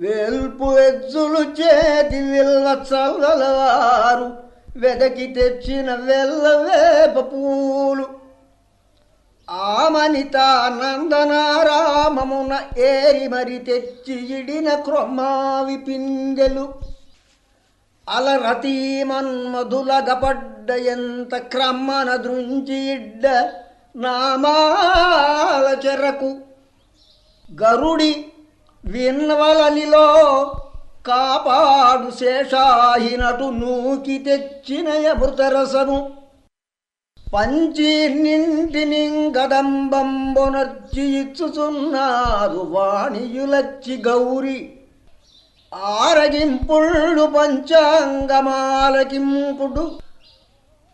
వెల్పు ఎజ్జులు చేతి విల్వ చల్లలవారు వెదకి తెచ్చిన వెల్లవేప పూలు ఆమనిత నందనారామమున ఏరి మరి తెచ్చి ఇడిన క్రొమ్మావి పిందెలు అలరతీ మన్మధులగపడ్డ ఎంత క్రమ్మన దృంచి ఇడ్డ నామాల చెరకు గరుడి విన్వలనిలో కాపాడు శేషాహినటు నూకి తెచ్చిన అమృతరసము పంచి నింటిని గదంబంబొనర్చి ఇచ్చుచున్నారు వాణియులచ్చి గౌరి ఆరగింపుళ్ళు పంచాంగమాలకింపుడు